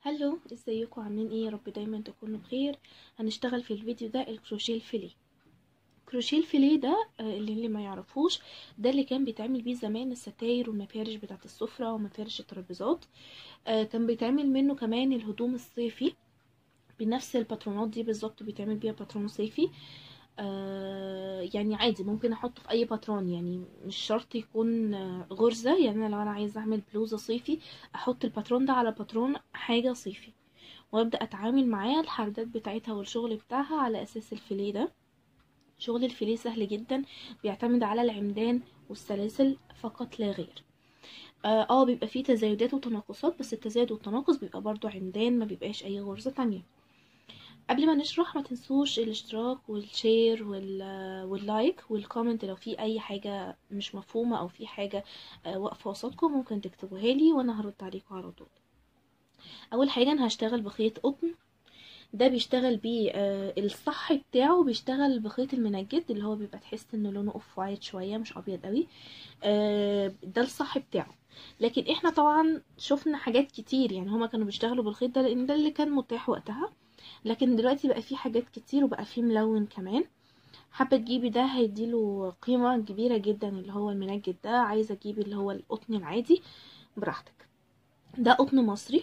هلو ازيكم عاملين ايه يا رب دايما تكونوا بخير هنشتغل في الفيديو ده الكروشيه الفيليه كروشيه الفيليه ده آه، اللي اللي ما يعرفوش ده اللي كان بيتعمل بيه زمان الستاير والمفارش بتاعه السفره ومفارش الترابيزات آه، كان بيتعمل منه كمان الهدوم الصيفي بنفس الباترونات دي بالظبط بيتعمل بيها باترون صيفي آه يعني عادي ممكن احطه في اي باترون يعني مش شرط يكون آه، غرزة يعني أنا لو انا عايزة اعمل بلوزة صيفي احط الباترون ده على باترون حاجة صيفي وابدأ اتعامل معاه الحردات بتاعتها والشغل بتاعها على اساس الفيليه ده شغل الفيليه سهل جدا بيعتمد على العمدان والسلاسل فقط لا غير اه آه، بيبقى فيه تزايدات وتناقصات بس التزايد والتناقص بيبقى برضو عمدان ما بيبقاش اي غرزة تانية قبل ما نشرح ما تنسوش الاشتراك والشير وال- واللايك والكومنت لو في اي حاجة مش مفهومة او في حاجة آه، واقفة قصادكم ممكن تكتبوها لي وانا هرد عليكم على طول اول حاجة انا هشتغل بخيط قطن ده بيشتغل بيه آه، الصح بتاعه بيشتغل بخيط المنجد اللي هو بيبقى تحس انه لونه اوف وايت شوية مش ابيض قوي آه، ده الصح بتاعه لكن احنا طبعا شفنا حاجات كتير يعني هما كانوا بيشتغلوا بالخيط ده لان ده اللي كان متاح وقتها لكن دلوقتي بقى فيه حاجات كتير وبقى فيه ملون كمان حابة تجيبي ده هيديله قيمة كبيرة جدا اللي هو المنجد ده عايزة تجيبي اللي هو القطن العادي براحتك ده قطن مصري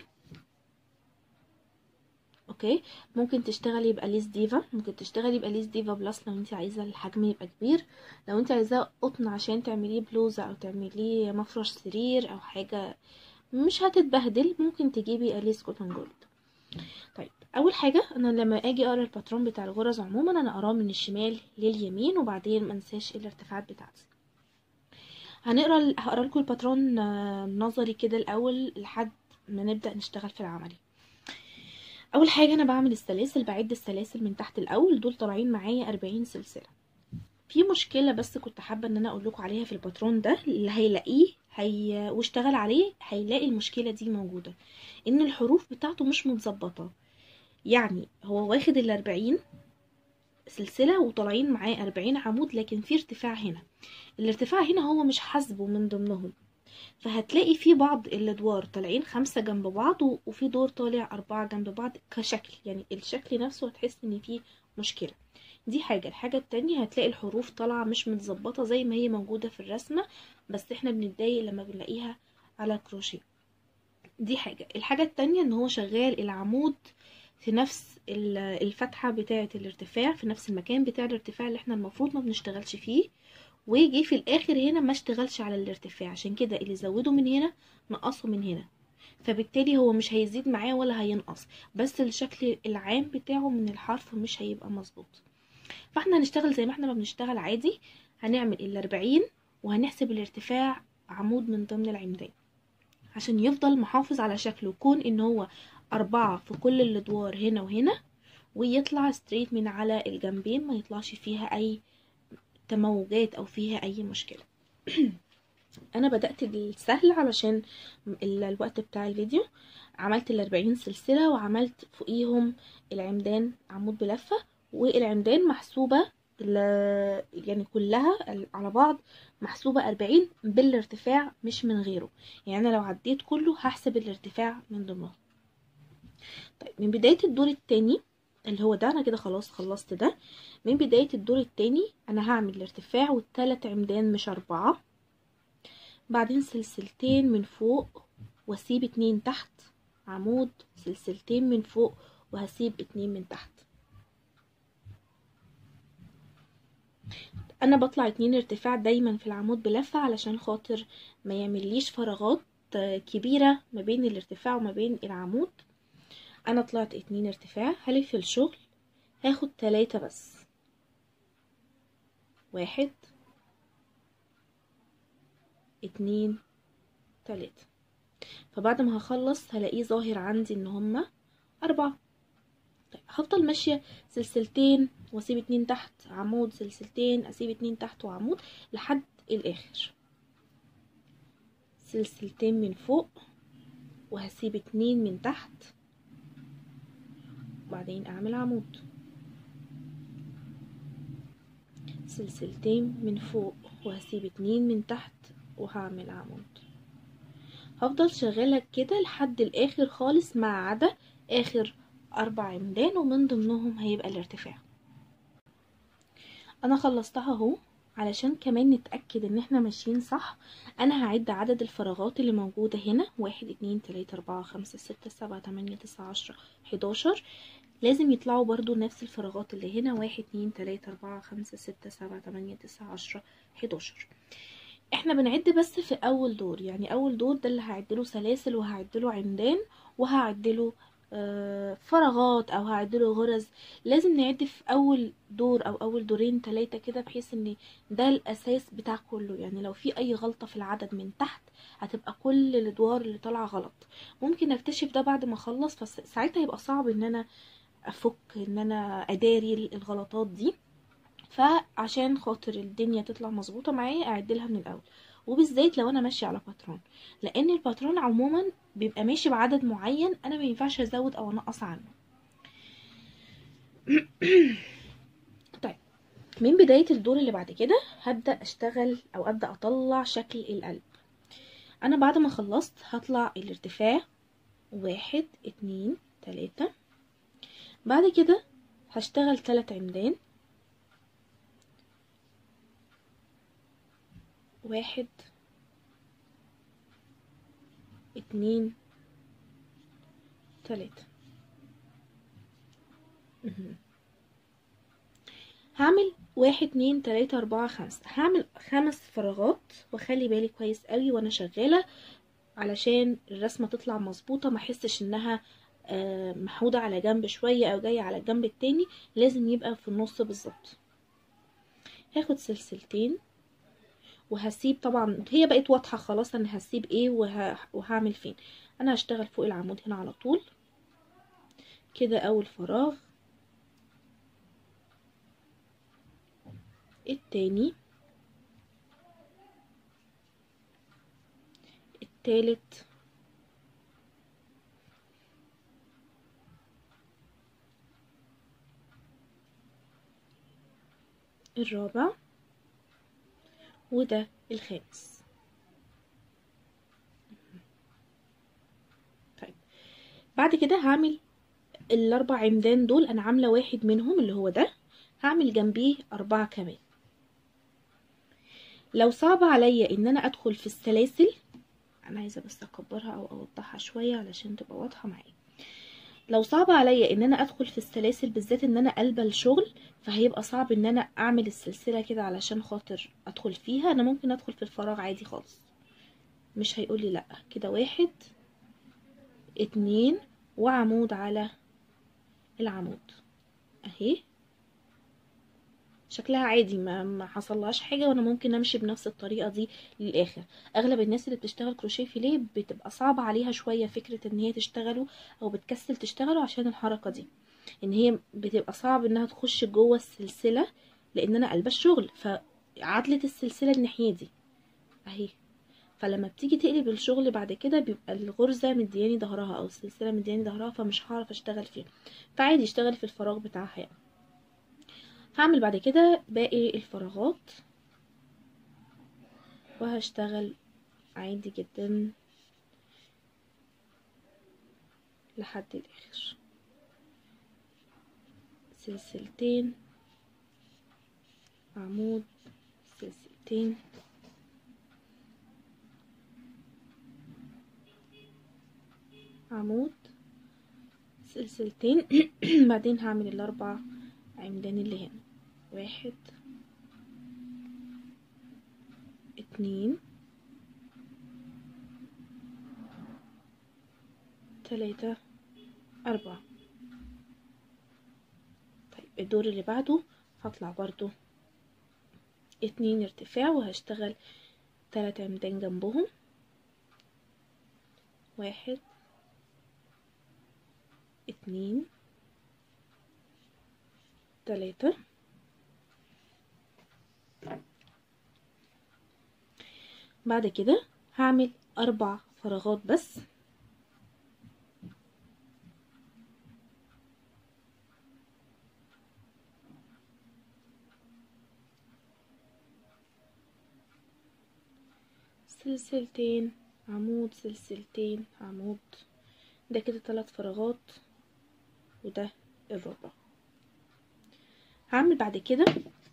اوكي ممكن تشتغلي بأليس ديفا ممكن تشتغلي بأليس ديفا بلس لو انت عايزة الحجم يبقى كبير لو انت عايزاه قطن عشان تعمليه بلوزة او تعمليه مفرش سرير او حاجة مش هتتبهدل ممكن تجيبي أليس كوتون جولد طيب اول حاجه انا لما اجي اقرا الباترون بتاع الغرز عموما انا اقراه من الشمال لليمين وبعدين ما انساش الارتفاعات بتاعتي هنقرا ال- هقرا لكم الباترون آه، نظري كده الاول لحد ما نبدا نشتغل في العملي اول حاجه انا بعمل السلاسل بعد السلاسل من تحت الاول دول طالعين معايا 40 سلسله في مشكله بس كنت حابه ان انا اقول لكم عليها في الباترون ده اللي هيلاقيه هي واشتغل عليه هيلاقي المشكله دي موجوده ان الحروف بتاعته مش متظبطه يعني هو واخد الأربعين سلسلة وطالعين معاه أربعين عمود لكن في ارتفاع هنا الارتفاع هنا هو مش حاسبه من ضمنهم فهتلاقي في بعض الادوار طالعين خمسة جنب بعض و- وفي دور طالع أربعة جنب بعض كشكل يعني الشكل نفسه هتحس ان فيه مشكلة دي حاجة الحاجة التانية هتلاقي الحروف طالعة مش متظبطة زي ما هي موجودة في الرسمة بس احنا بنتضايق لما بنلاقيها على كروشيه دي حاجة الحاجة التانية ان هو شغال العمود في نفس ال- الفتحة بتاعة الارتفاع في نفس المكان بتاع الارتفاع اللي احنا المفروض ما بنشتغلش فيه ويجي في الاخر هنا ما اشتغلش على الارتفاع عشان كده اللي زوده من هنا نقصه من هنا فبالتالي هو مش هيزيد معاه ولا هينقص بس الشكل العام بتاعه من الحرف مش هيبقى مظبوط فاحنا هنشتغل زي ما احنا ما بنشتغل عادي هنعمل الاربعين وهنحسب الارتفاع عمود من ضمن العمدان عشان يفضل محافظ على شكله كون ان هو أربعة في كل الأدوار هنا وهنا ويطلع ستريت من على الجنبين ما يطلعش فيها أي تموجات أو فيها أي مشكلة أنا بدأت بالسهل علشان ال- الوقت بتاع الفيديو عملت الأربعين سلسلة وعملت فوقيهم العمدان عمود بلفة والعمدان محسوبة ال- يعني كلها على بعض محسوبة أربعين بالارتفاع مش من غيره يعني أنا لو عديت كله هحسب الارتفاع من ضمنه طيب من بداية الدور التاني اللي هو ده انا كده خلاص خلصت ده من بداية الدور التاني انا هعمل الارتفاع والتلات عمدان مش اربعة بعدين سلسلتين من فوق واسيب اتنين تحت عمود سلسلتين من فوق وهسيب اتنين من تحت انا بطلع اتنين ارتفاع دايما في العمود بلفة علشان خاطر ما يعمليش فراغات آه، كبيرة ما بين الارتفاع وما بين العمود انا طلعت اتنين ارتفاع هلف الشغل هاخد تلاتة بس واحد اتنين تلاتة فبعد ما هخلص هلاقيه ظاهر عندي ان هما اربعة طيب هفضل ماشية سلسلتين واسيب اتنين تحت عمود سلسلتين اسيب اتنين تحت وعمود لحد الاخر سلسلتين من فوق وهسيب اتنين من تحت وبعدين اعمل عمود سلسلتين من فوق وهسيب اتنين من تحت وهعمل عمود هفضل شغالة كده لحد الاخر خالص ما عدا اخر اربع عمدان ومن ضمنهم هيبقى الارتفاع انا خلصتها اهو علشان كمان نتأكد ان احنا ماشيين صح انا هعد عدد الفراغات اللي موجودة هنا واحد اتنين تلاتة اربعة خمسة ستة سبعة تمانية تسعة عشرة حداشر لازم يطلعوا برضو نفس الفراغات اللي هنا واحد اتنين تلاتة اربعة خمسة ستة سبعة تمانية تسعة عشرة حداشر احنا بنعد بس في اول دور يعني اول دور ده اللي هعدله سلاسل وهعدله عمدان وهعدله آه، فراغات او هعدله غرز لازم نعد في اول دور او اول دورين تلاتة كده بحيث ان ده الاساس بتاع كله يعني لو في اي غلطة في العدد من تحت هتبقى كل الادوار اللي طالعة غلط ممكن اكتشف ده بعد ما اخلص فساعتها يبقى صعب ان انا افك ان انا اداري الغلطات دي فعشان خاطر الدنيا تطلع مظبوطه معايا اعدلها من الاول وبالذات لو انا ماشيه على باترون لان الباترون عموما بيبقى ماشي بعدد معين انا ما ينفعش ازود او انقص عنه طيب من بدايه الدور اللي بعد كده هبدا اشتغل او ابدا اطلع شكل القلب انا بعد ما خلصت هطلع الارتفاع واحد اتنين تلاتة بعد كده هشتغل تلات عمدان واحد اتنين تلاتة مهم. هعمل واحد اتنين تلاتة اربعة خمسة هعمل خمس فراغات واخلي بالي كويس قوي وانا شغالة علشان الرسمة تطلع مظبوطة ما احسش انها آه، محودة على جنب شوية او جاية على الجنب التاني لازم يبقى في النص بالظبط هاخد سلسلتين وهسيب طبعا هي بقت واضحة خلاص انا هسيب ايه وه... وهعمل فين انا هشتغل فوق العمود هنا على طول كده اول فراغ التاني التالت الرابع وده الخامس طيب بعد كده هعمل الاربع عمدان دول انا عامله واحد منهم اللي هو ده هعمل جنبيه اربعه كمان لو صعب عليا ان انا ادخل في السلاسل انا عايزه بس اكبرها او اوضحها شويه علشان تبقى واضحه معايا لو صعب عليا ان انا ادخل في السلاسل بالذات ان انا قلبه الشغل فهيبقى صعب ان انا اعمل السلسله كده علشان خاطر ادخل فيها انا ممكن ادخل في الفراغ عادي خالص مش هيقولي لا كده واحد اتنين وعمود على العمود اهي شكلها عادي ما ما حصلهاش حاجه وانا ممكن امشي بنفس الطريقه دي للاخر اغلب الناس اللي بتشتغل كروشيه فيليه بتبقى صعبه عليها شويه فكره ان هي تشتغله او بتكسل تشتغله عشان الحركه دي ان هي بتبقى صعب انها تخش جوه السلسله لان انا قلبه الشغل فعدلت السلسله الناحيه دي اهي فلما بتيجي تقلب الشغل بعد كده بيبقى الغرزه مدياني ظهرها او السلسله مدياني ظهرها فمش هعرف اشتغل فيها فعادي اشتغل في الفراغ بتاعها يعني هعمل بعد كده باقي الفراغات وهشتغل عادي جدا لحد الاخر سلسلتين عمود سلسلتين عمود سلسلتين بعدين هعمل الاربع عمدان اللي هنا واحد اتنين تلاتة أربعة طيب الدور اللي بعده هطلع برضو اتنين ارتفاع وهشتغل تلات عمدان جنبهم واحد اتنين تلاتة بعد كده هعمل أربع فراغات بس سلسلتين عمود سلسلتين عمود ده كده ثلاث فراغات وده الربع هعمل بعد كده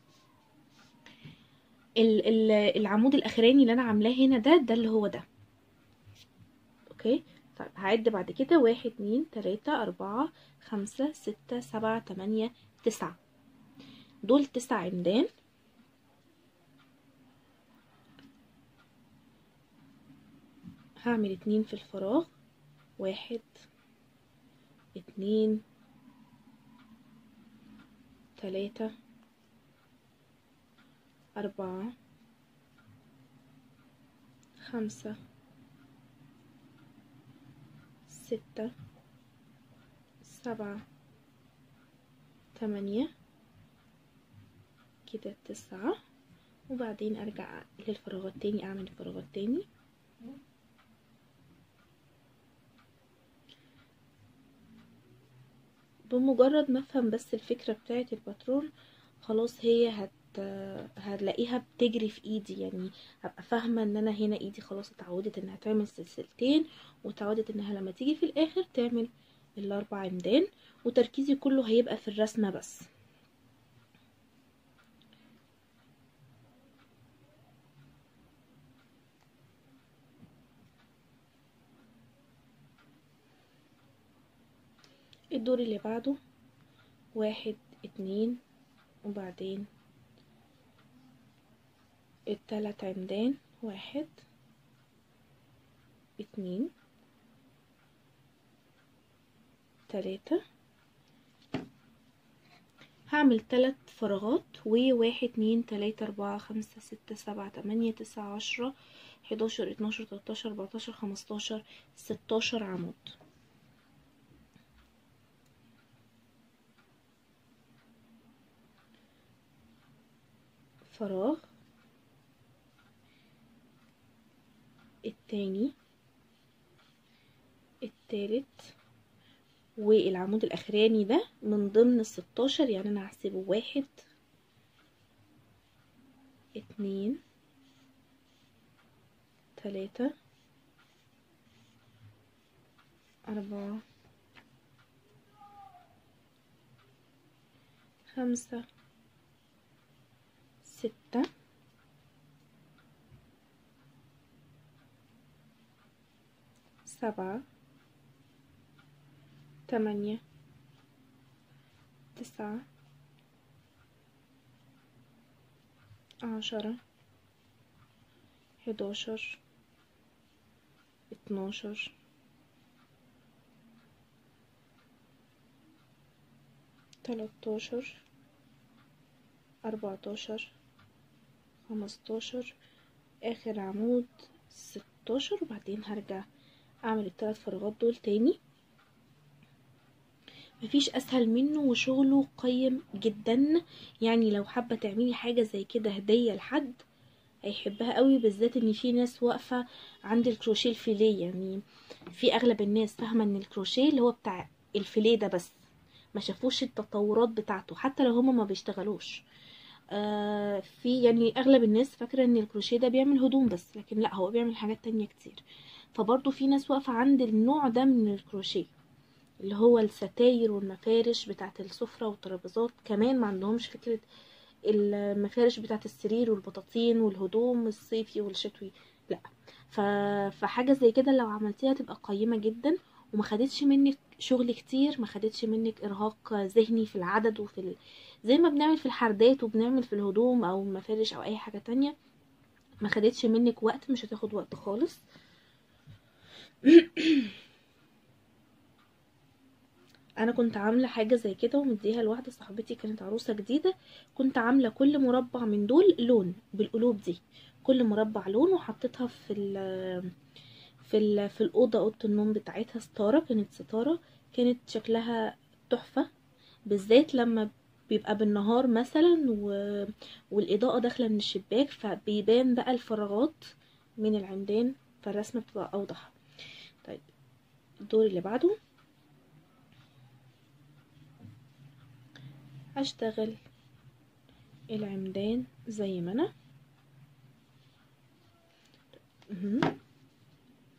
ال- ال- العمود الاخراني اللي انا عاملاه هنا ده ده اللي هو ده اوكي طيب هعد بعد كده واحد اتنين تلاتة اربعة خمسة ستة سبعة تمانية تسعة دول تسع عمدان هعمل اتنين في الفراغ واحد اتنين تلاتة أربعة خمسة ستة سبعة تمانية كده تسعة وبعدين أرجع للفراغات تاني أعمل فراغات تاني بمجرد ما افهم بس الفكرة بتاعة الباترون خلاص هي هت هتلاقيها بتجري في ايدي يعني هبقى فاهمة ان انا هنا ايدي خلاص اتعودت انها تعمل سلسلتين واتعودت انها لما تيجي في الاخر تعمل الاربع عمدان وتركيزي كله هيبقى في الرسمة بس الدور اللي بعده واحد اتنين وبعدين التلات عمدان واحد اتنين تلاتة هعمل تلات فراغات وواحد اتنين تلاتة اربعة خمسة ستة سبعة تمانية تسعة عشرة حداشر اتناشر تلاتاشر اربعتاشر خمستاشر ستاشر عمود فراغ التاني التالت والعمود الاخراني ده من ضمن الستاشر يعني انا هحسبه واحد اتنين تلاتة أربعة خمسة ستة سبعة تمانية تسعة عشرة حداشر اتناشر تلاتاشر أربعتاشر خمستاشر اخر عمود ستاشر وبعدين هرجع اعمل الثلاث فراغات دول تاني مفيش اسهل منه وشغله قيم جدا يعني لو حابه تعملي حاجه زي كده هديه لحد هيحبها قوي بالذات ان في ناس واقفه عند الكروشيه الفيليه يعني في اغلب الناس فاهمه ان الكروشيه اللي هو بتاع الفيليه ده بس ما شافوش التطورات بتاعته حتى لو هما ما بيشتغلوش آه في يعني اغلب الناس فاكره ان الكروشيه ده بيعمل هدوم بس لكن لا هو بيعمل حاجات تانية كتير فبرضه في ناس واقفه عند النوع ده من الكروشيه اللي هو الستاير والمفارش بتاعه السفره والترابيزات كمان ما عندهمش فكره المفارش بتاعه السرير والبطاطين والهدوم الصيفي والشتوي لا ف... فحاجه زي كده لو عملتيها تبقى قيمه جدا وما خدتش منك شغل كتير ما خدتش منك ارهاق ذهني في العدد وفي ال... زي ما بنعمل في الحردات وبنعمل في الهدوم او المفارش او اي حاجه تانية ما خدتش منك وقت مش هتاخد وقت خالص انا كنت عامله حاجه زي كده ومديها لواحده صاحبتي كانت عروسه جديده كنت عامله كل مربع من دول لون بالقلوب دي كل مربع لون وحطيتها في ال في ال في الاوضه اوضه النوم بتاعتها ستاره كانت ستاره كانت شكلها تحفه بالذات لما بيبقى بالنهار مثلا و... والاضاءه داخله من الشباك فبيبان بقى الفراغات من العمدان فالرسمه بتبقى اوضح طيب الدور اللي بعده هشتغل العمدان زي ما انا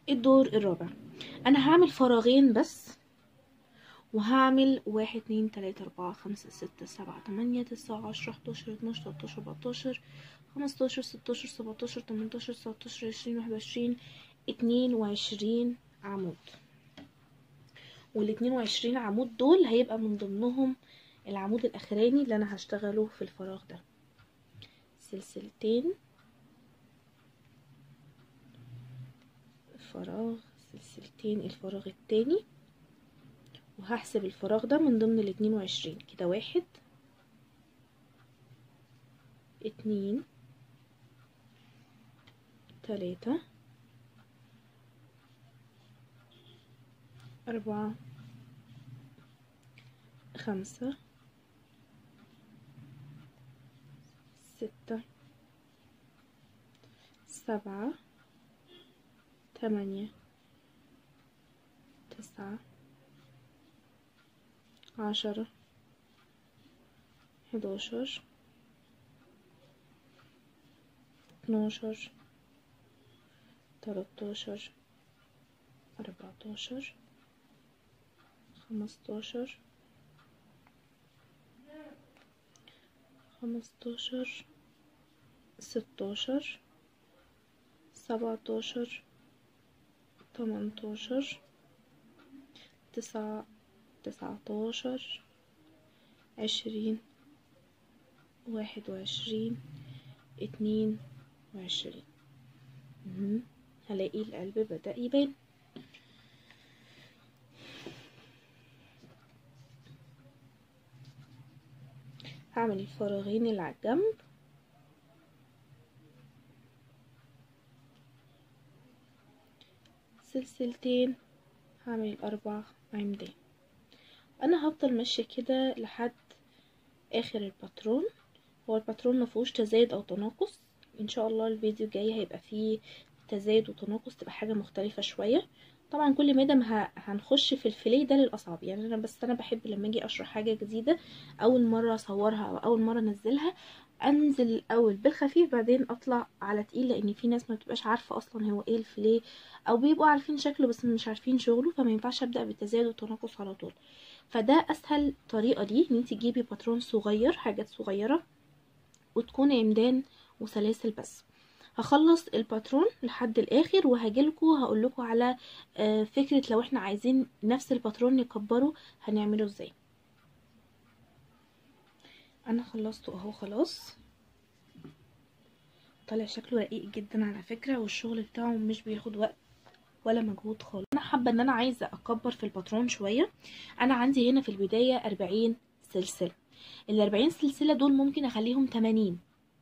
الدور الرابع انا هعمل فراغين بس وهعمل واحد اتنين تلاتة اربعة خمسة ستة سبعة تمانية تسعة عشرة حداشر اتناشر تلاتاشر اربعتاشر خمستاشر ستاشر سبعتاشر تمنتاشر تسعتاشر عشرين واحد وعشرين اتنين وعشرين عمود والاتنين وعشرين عمود دول هيبقى من ضمنهم العمود الاخراني اللي انا هشتغله في الفراغ ده سلسلتين فراغ سلسلتين الفراغ التاني وهحسب الفراغ ده من ضمن الاتنين وعشرين كده واحد اتنين تلاتة أربعة خمسة ستة سبعة تمانية تسعة عشرة حداشر اتناشر تلاتاشر أربعتاشر خمستاشر خمستاشر ستاشر سبعتاشر تمنتاشر تسعة تسعتاشر عشرين واحد وعشرين اتنين وعشرين مهم. هلاقي القلب بدأ يبان هعمل الفراغين اللي على الجنب سلسلتين هعمل الأربع عمدان أنا هفضل ماشية كده لحد آخر الباترون هو الباترون مفهوش تزايد أو تناقص إن شاء الله الفيديو الجاي هيبقى فيه تزايد وتناقص تبقى حاجة مختلفة شوية طبعا كل مادام هنخش في الفيليه ده للاصعب يعني انا بس انا بحب لما اجي اشرح حاجه جديده اول مره اصورها او اول مره انزلها انزل الاول بالخفيف بعدين اطلع على تقيل لان في ناس ما بتبقاش عارفه اصلا هو ايه الفيليه او بيبقوا عارفين شكله بس مش عارفين شغله فما ينفعش ابدا بالتزايد والتناقص على طول فده اسهل طريقه دي ان انت تجيبي باترون صغير حاجات صغيره وتكون عمدان وسلاسل بس هخلص الباترون لحد الاخر وهجيلكوا هقولكوا على فكرة لو احنا عايزين نفس الباترون نكبره هنعمله ازاي انا خلصته اهو خلاص طالع شكله رقيق جدا على فكرة والشغل بتاعه مش بياخد وقت ولا مجهود خالص انا حابة ان انا عايزة اكبر في الباترون شوية انا عندي هنا في البداية اربعين سلسلة الاربعين سلسلة دول ممكن اخليهم تمانين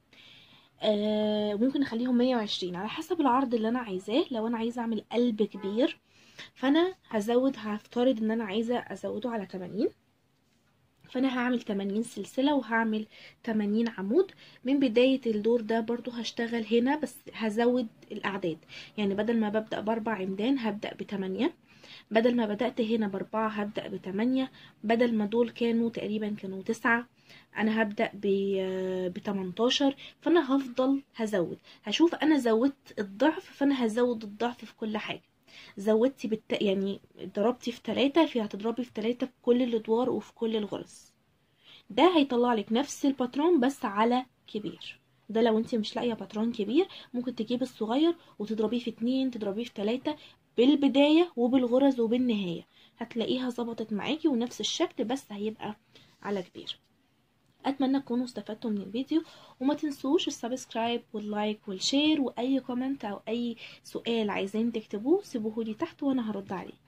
آه ممكن اخليهم 120 على حسب العرض اللي انا عايزاه لو انا عايزه اعمل قلب كبير فانا هزود هفترض ان انا عايزه ازوده على 80 فانا هعمل 80 سلسله وهعمل 80 عمود من بدايه الدور ده برضو هشتغل هنا بس هزود الاعداد يعني بدل ما ببدا باربع عمدان هبدا بتمانية بدل ما بدأت هنا باربعة هبدأ بتمانية بدل ما دول كانوا تقريبا كانوا تسعة انا هبدأ ب 18 فانا هفضل هزود هشوف انا زودت الضعف فانا هزود الضعف في كل حاجة زودتي بالت... يعني ضربتي في تلاتة في هتضربي في تلاتة في كل الادوار وفي كل الغرز ده هيطلع لك نفس الباترون بس على كبير ده لو انت مش لاقيه باترون كبير ممكن تجيبي الصغير وتضربيه في اتنين تضربيه في تلاتة بالبداية وبالغرز وبالنهاية هتلاقيها ظبطت معاكي ونفس الشكل بس هيبقى على كبير اتمنى تكونوا استفدتوا من الفيديو وما تنسوش السبسكرايب واللايك والشير واي كومنت او اي سؤال عايزين تكتبوه سيبوهولي تحت وانا هرد عليه